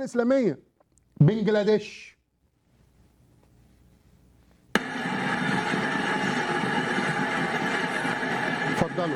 دول اسلاميه بنجلاديش اتفضلوا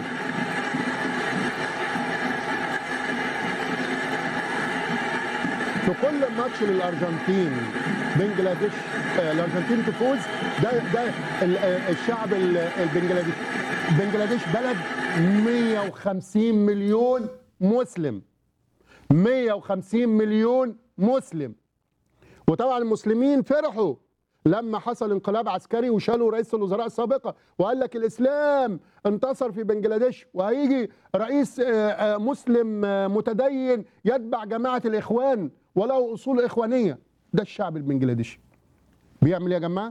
في كل ماتش للارجنتين بنجلاديش آه، الارجنتين تفوز ده ده ال- آه، الشعب ال- البنجلاديش بنجلاديش بلد 150 مليون مسلم 150 مليون مسلم وطبعا المسلمين فرحوا لما حصل انقلاب عسكري وشالوا رئيس الوزراء السابقه وقال لك الاسلام انتصر في بنجلاديش وهيجي رئيس آه، آه، مسلم آه، متدين يتبع جماعه الاخوان وله اصول اخوانيه ده الشعب البنجلاديشي بيعمل ايه يا جماعه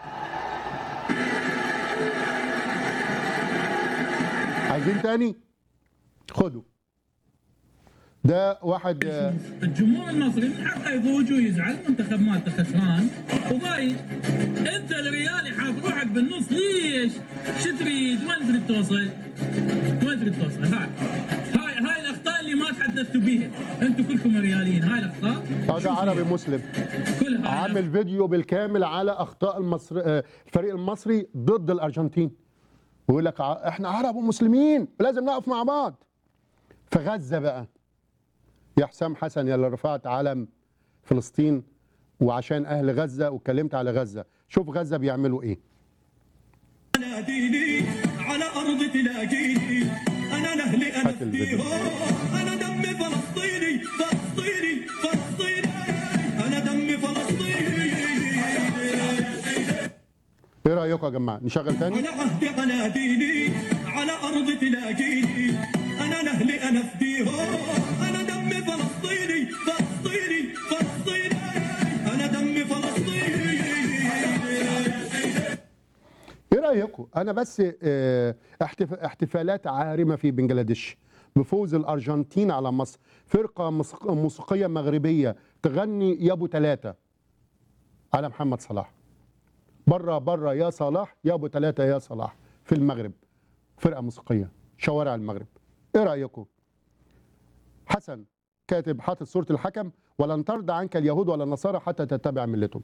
عايزين تاني خدوا ده واحد آه، الجمهور المصري من حقه يضوج ويزعل منتخب مالته خسران وضايق انت الريال حاط روحك بالنص ليش؟ شو تريد؟ وين تريد توصل؟ وين تريد توصل؟ هاي هاي هاي الاخطاء اللي ما تحدثتوا بيها انتم كلكم رياليين هاي الاخطاء هذا عربي مسلم كلها عامل فيديو بالكامل على اخطاء المصر آه، الفريق المصري ضد الارجنتين ويقول لك ع- احنا عرب ومسلمين لازم نقف مع بعض في غزه بقى يا حسام حسن يا اللي رفعت علم فلسطين وعشان اهل غزه واتكلمت على غزه شوف غزه بيعملوا ايه على ديني على أرض تلاقيني أنا لأهلي أنا هات الفيديو. فيهم أنا دمي فلسطيني فلسطيني فلسطيني أنا دمي فلسطيني ايه رايكم يا جماعه نشغل تاني على عهدي على ديني على أرض تلاقيني أنا لأهلي أنا فديهم أنا دمي فلسطيني فلسطيني فلسطيني أنا دمي فلسطيني ايه رايكم انا بس آه، احتف- احتفالات عارمه في بنجلاديش بفوز الارجنتين على مصر فرقه موسيق- موسيقيه مغربيه تغني يا ابو ثلاثه على محمد صلاح بره بره يا صلاح يا ابو ثلاثه يا صلاح في المغرب فرقه موسيقيه شوارع المغرب ايه رايكم حسن كاتب حاطط صوره الحكم ولن ترضى عنك اليهود ولا النصارى حتى تتبع ملتهم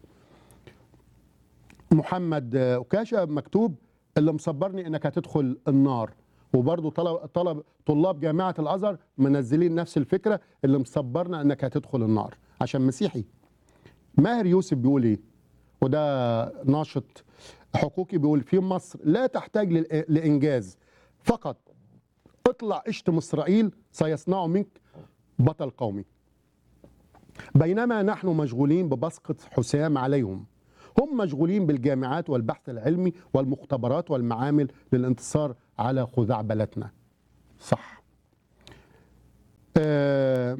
محمد آه، وكاشة مكتوب اللي مصبرني انك هتدخل النار وبرضه طلب طلب طلاب جامعه الازهر منزلين نفس الفكره اللي مصبرنا انك هتدخل النار عشان مسيحي ماهر يوسف بيقول ايه وده ناشط حقوقي بيقول في مصر لا تحتاج للإ- لانجاز فقط اطلع اشتم اسرائيل سيصنع منك بطل قومي بينما نحن مشغولين ببسقة حسام عليهم هم مشغولين بالجامعات والبحث العلمي والمختبرات والمعامل للانتصار على خزعبلتنا صح آه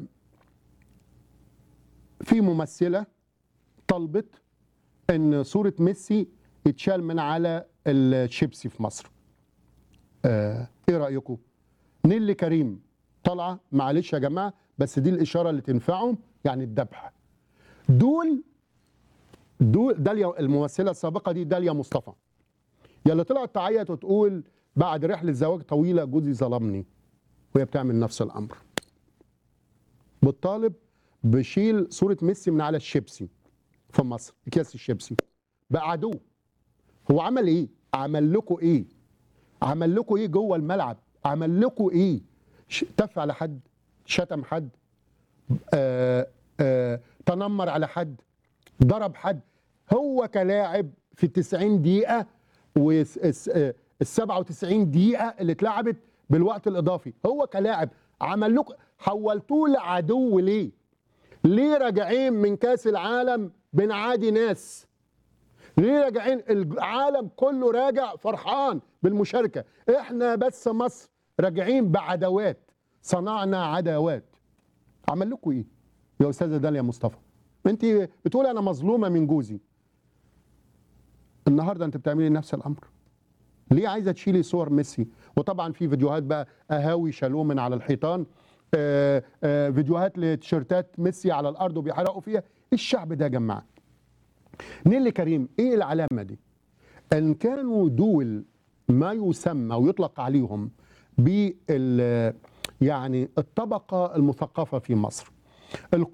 في ممثلة طلبت ان صورة ميسي يتشال من على الشيبسي في مصر آه ايه رأيكم نيلي كريم طالعة معلش يا جماعة بس دي الإشارة اللي تنفعهم يعني الذبح دول دول داليا الممثله السابقه دي داليا مصطفى يلي طلعت تعيط وتقول بعد رحله زواج طويله جوزي ظلمني وهي بتعمل نفس الامر بتطالب بشيل صوره ميسي من على الشيبسي في مصر اكياس الشيبسي بقى عدو هو عمل ايه عمل لكم ايه عمل لكم ايه جوه الملعب عمل لكم ايه ش- تف على حد شتم حد آه آه تنمر على حد ضرب حد هو كلاعب في ال 90 دقيقة وال 97 دقيقة اللي اتلعبت بالوقت الإضافي هو كلاعب عمل لكم حولتوه لعدو ليه؟ ليه راجعين من كأس العالم بنعادي ناس؟ ليه راجعين العالم كله راجع فرحان بالمشاركة احنا بس مصر راجعين بعداوات صنعنا عداوات عمل لكم ايه يا استاذه داليا مصطفى انت بتقول انا مظلومه من جوزي النهارده انت بتعملي نفس الامر ليه عايزه تشيلي صور ميسي وطبعا في فيديوهات بقى اهاوي شالوه من على الحيطان آه آه فيديوهات لتيشيرتات ميسي على الارض وبيحرقوا فيها ايه الشعب ده يا جماعه نيلي كريم ايه العلامه دي ان كانوا دول ما يسمى ويطلق عليهم بال يعني الطبقه المثقفه في مصر